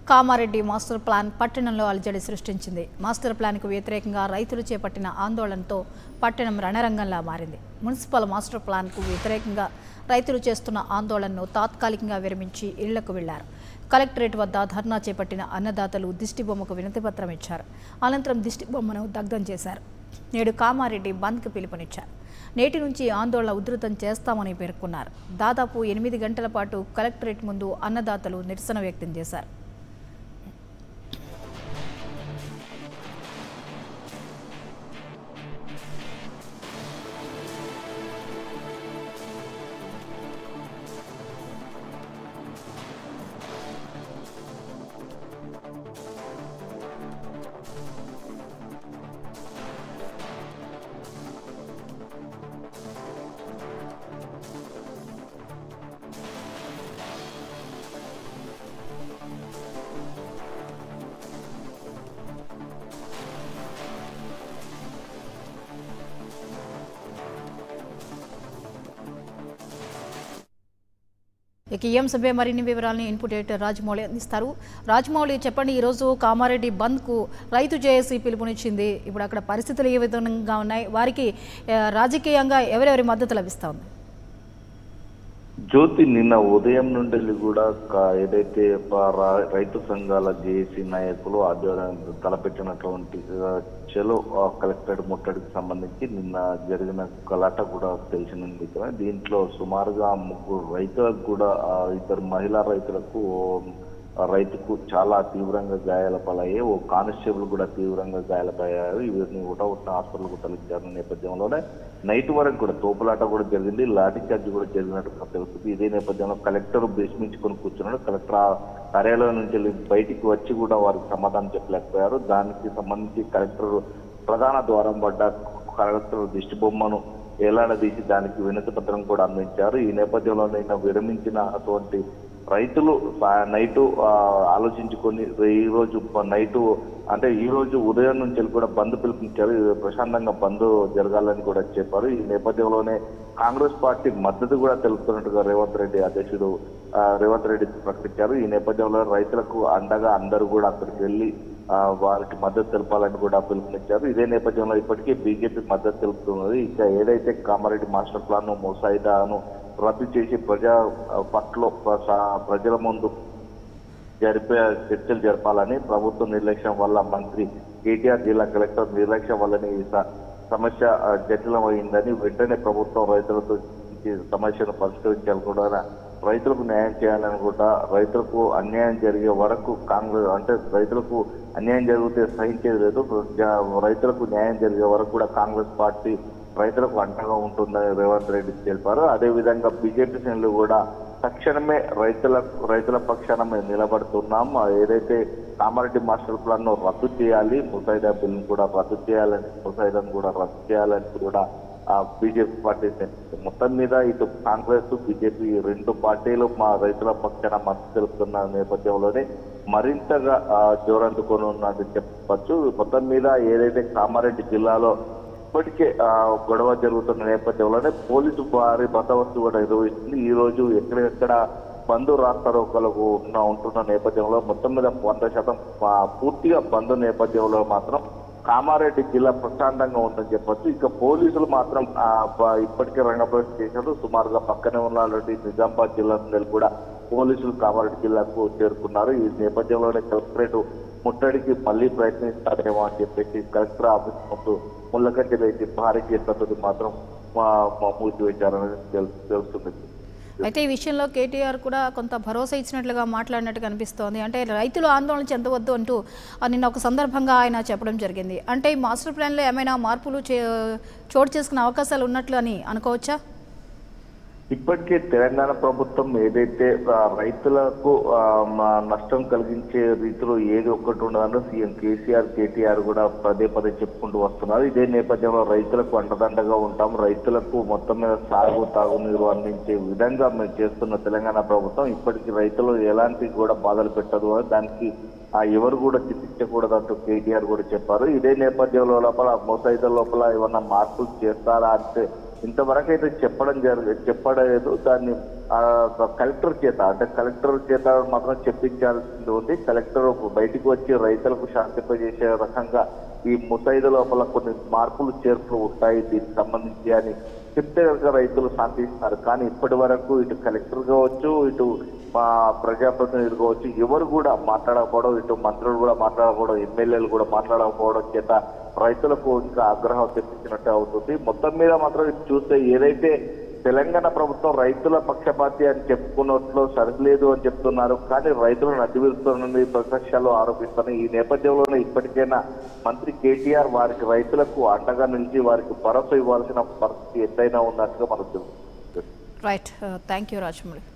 Kamareddy master plan పట్టణంలో అలజడి సృష్టించింది మాస్టర్ ప్లాన్కు వ్యతిరేకంగా రైతులు చేపట్టిన ఆందోళనతో పట్టణం రణరంగంలా మారింది మున్సిపల్ మాస్టర్ ప్లాన్కు వ్యతిరేకంగా రైతులు చేస్తున్న ఆందోళనను తాత్కాలికంగా విరమించి ఇళ్లకు వెళ్లారు కలెక్టరేట్ వద్ద ధర్నా చేపట్టిన అన్నదాతలు దిష్టిబొమ్మకు వినతిపత్రం ఇచ్చారు అనంతరం దిష్టిబొమ్మను దగ్ధం చేశారు నేడు కామారెడ్డి బంద్కు పిలుపునిచ్చారు నేటి నుంచి ఆందోళన ఉధృతం చేస్తామని పేర్కొన్నారు దాదాపు ఎనిమిది గంటల పాటు కలెక్టరేట్ ముందు అన్నదాతలు నిరసన వ్యక్తం చేశారు ఇక ఈ అంశంపై మరిన్ని వివరాలని ఇన్పుట్ ఎడిటర్ రాజమౌళి అందిస్తారు రాజమౌళి చెప్పండి ఈరోజు కామారెడ్డి బంద్కు రైతు జేఏసీ పిలుపునిచ్చింది ఇప్పుడు అక్కడ పరిస్థితులు ఏ విధంగా ఉన్నాయి వారికి ఆ, రాజకీయంగా ఎవరెవరి మద్దతు లభిస్తూ ఉంది జ్యోతి నిన్న ఉదయం నుండి కూడా క- ఏదైతే ప- రా- రైతు సంఘాల జేఏసీ నాయకులు ఆధ్వర్యం తలపెట్టినటువంటి ఆ, చెలో ఆ, కలెక్టరేట్ ముట్టడికి సంబంధించి నిన్న జరిగిన గలాట కూడా తెలిసిన విషయమే దీంట్లో సుమారుగా ముగ్గురు రైతులకు కూడా ఆ, ఇద్దరు మహిళా రైతులకు ఆ రైతుకు చాలా తీవ్రంగా గాయాల పాలయ్యాయి ఓ కానిస్టేబుల్ కూడా తీవ్రంగా గాయాలపయ్యారు వీరిని ఉటవుట్న హాస్పిటల్కు తరలించారు నేపథ్యంలోనే నైట్ వరకు కూడా తోపులాట కూడా జరిగింది లాఠీ చార్జ్ కూడా జరిగినట్టుగా తెలుస్తుంది ఇదే నేపథ్యంలో కలెక్టర్ భీష్మించుకొని కూర్చున్నాడు కలెక్టర్ ఆ కార్యాలయం నుంచి వెళ్ళి బయటికి వచ్చి కూడా వారికి సమాధానం చెప్పలేకపోయారు దానికి సంబంధించి కలెక్టర్ ప్రధాన ద్వారం పడ్డ కలెక్టర్ దిష్టి బొమ్మను ఏలాడదీసి దానికి వినతి పత్రం కూడా అందించారు ఈ నేపథ్యంలో నిన్న విరమించిన అటువంటి రైతులు సా- నైటు ఆ, ఆలోచించుకొని ఈ రోజు ప- నైటు అంటే ఈ రోజు ఉదయం నుంచి వెళ్ళి కూడా బంద్ పిలుపునిచ్చారు ఇది ప్రశాంతంగా బంద్ జరగాలని కూడా చెప్పారు ఈ నేపథ్యంలోనే కాంగ్రెస్ పార్టీ మద్దతు కూడా తెలుపుతున్నట్టుగా రేవంత్ రెడ్డి అధ్యక్షుడు ఆ, రేవంత్ రెడ్డి ప్రకటించారు ఈ నేపథ్యంలో రైతులకు అండగా అందరూ కూడా అక్కడికి వెళ్ళి ఆ, వారికి మద్దతు తెలపాలని కూడా పిలుపునిచ్చారు ఇదే నేపథ్యంలో ఇప్పటికే బీజేపీ మద్దతు తెలుపుతున్నది ఇక ఏదైతే కామారెడ్డి మాస్టర్ ప్లాన్ ముసాయిదాను రద్దు చేసి ప్రజా పట్ల ప్ర- ప్రజల ముందు జరిపే చర్చలు జరపాలని ప్రభుత్వ నిర్లక్ష్యం వల్ల మంత్రి కేటీఆర్ జిల్లా కలెక్టర్ నిర్లక్ష్యం వల్లనే ఈ స- సమస్య ఆ, జటిలమైందని వెంటనే ప్రభుత్వం రైతులతో ఈ సమస్యను పరిష్కరించాలి కూడా రైతులకు న్యాయం చేయాలని కూడా రైతులకు అన్యాయం జరిగే వరకు కాంగ్రెస్ అంటే రైతులకు అన్యాయం జరిగితే సహించేది లేదు జ- రైతులకు న్యాయం జరిగే వరకు కూడా కాంగ్రెస్ పార్టీ రైతులకు అండగా ఉంటుందని రేవంత్ రెడ్డి తెలిపారు అదేవిధంగా బీజేపీ శ్రేణులు కూడా తక్షణమే రైతుల రైతుల పక్షాన మేము నిలబడుతున్నాం ఏదైతే కామారెడ్డి మాస్టర్ ప్లాన్ ను రద్దు చేయాలి ముసాయిదా బిల్లు కూడా రద్దు చేయాలని ముసాయిదాను కూడా రద్దు చేయాలని కూడా ఆ బీజేపీ పార్టీ తెలిపింది. మొత్తం మీద ఇటు కాంగ్రెస్ బీజేపీ రెండు పార్టీలు మా రైతుల పక్షాన మద్దతు తెలుపుతున్న నేపథ్యంలోనే మరింతగా ఆ, జోరందుకొని ఉన్నది చెప్పచ్చు మొత్తం మీద ఏదైతే కామారెడ్డి జిల్లాలో ఇప్పటికే ఆ, గొడవ జరుగుతున్న నేపథ్యంలోనే పోలీసు భారీ బందోబస్తు కూడా నిర్వహిస్తుంది ఈ రోజు ఎక్కడెక్కడ బంధు రాస్తారోకలకు ఉన్న ఉంటున్న నేపథ్యంలో మొత్తం మీద వంద శాతం ఆ, పూర్తిగా బంధు నేపథ్యంలో మాత్రం కామారెడ్డి జిల్లా ప్రశాంతంగా ఉందని చెప్పొచ్చు ఇక పోలీసులు మాత్రం ఆ, బ- ఇప్పటికే రంగప్రవేశం చేశారు సుమారుగా పక్కనే ఉన్నటువంటి నిజామాబాద్ జిల్లా నుండి కూడా పోలీసులు కామారెడ్డి జిల్లాకు చేరుకున్నారు ఈ నేపథ్యంలోనే కలెక్టరేట్ ముట్టడికి మళ్ళీ ప్రయత్నిస్తారేమో అని చెప్పేసి కలెక్టర్ ఆఫీస్ ముందు ముళ్ళకంచె వేసి భారీ చేసినట్టు మాత్రం మా మా మూసివేశారని తెలు- తెలుస్తుంది అయితే ఈ విషయంలో కేటీఆర్ కూడా కొంత భరోసా ఇచ్చినట్లుగా మాట్లాడినట్టుగా అనిపిస్తోంది అంటే రైతులు ఆందోళన చెందవద్దు అంటూ ఆ, నిన్న ఒక సందర్భంగా ఆయన చెప్పడం జరిగింది అంటే ఈ మాస్టర్ ప్లాన్లో ఏమైనా మార్పులు చే చోటు చేసుకునే అవకాశాలు ఉన్నట్లు అని అనుకోవచ్చా ఇప్పటికే తెలంగాణ ప్రభుత్వం ఏదైతే ఆ, రైతులకు ఆ, మా నష్టం కలిగించే రీతిలో ఏది ఒక్కటి ఉండదని సీఎం కేసీఆర్ కేటీఆర్ కూడా పదే పదే చెప్పుకుంటూ వస్తున్నారు ఇదే నేపథ్యంలో రైతులకు అండదండగా ఉంటాం రైతులకు మొత్తం మీద సాగు తాగునీరు అందించే విధంగా మేము చేస్తున్న తెలంగాణ ప్రభుత్వం ఇప్పటికీ రైతులు ఎలాంటి కూడా బాధలు పెట్టదు అని దానికి ఆ ఎవరు కూడా చిత్తించకూడదంటూ కేటీఆర్ కూడా చెప్పారు ఇదే నేపథ్యంలో లోపల మోసైద లోపల ఏమన్నా మార్పులు చేస్తారా అంటే ఇంతవరకు అయితే చెప్పడం జరగ చెప్పలేదు దాన్ని ఆ, కలెక్టర్ చేత అంటే కలెక్టర్ చేత మాత్రం చెప్పించాల్సింది ఉంది కలెక్టర్ బయటికి వచ్చి రైతులకు శాంతింపజేసే రకంగా ఈ ముసాయిదా లోపల కొన్ని మార్పులు చేర్పులు ఉంటాయి దీనికి సంబంధించి అని చెప్తే కనుక రైతులు శాంతిస్తారు కానీ ఇప్పటి వరకు ఇటు కలెక్టర్ కావచ్చు ఇటు మా ప్రజాప్రతినిధులు కావచ్చు ఎవరు కూడా మాట్లాడకపోవడం ఇటు మంత్రులు కూడా మాట్లాడకపోవడం ఎమ్మెల్యేలు కూడా మాట్లాడకపోవడం చేత రైతులకు ఇంకా ఆగ్రహం తెప్పించినట్టు అవుతుంది మొత్తం మీద మాత్రం ఇది చూస్తే ఏదైతే తెలంగాణ ప్రభుత్వం రైతుల పక్షపాతి అని చెప్పుకున్నట్లు సరిలేదు అని చెప్తున్నారు కానీ రైతులను అడ్డువిరుస్తున్నది ప్రతిపక్షాలు ఆరోపిస్తున్నాయి ఈ నేపథ్యంలోనే ఇప్పటికైనా మంత్రి కేటీఆర్ వారికి రైతులకు అండగా నిలిచి వారికి భరోసా ఇవ్వాల్సిన పరిస్థితి ఎంతైనా ఉన్నట్టుగా మనకు తెలుస్తుంది రైట్ థ్యాంక్ యూ రాజమౌళి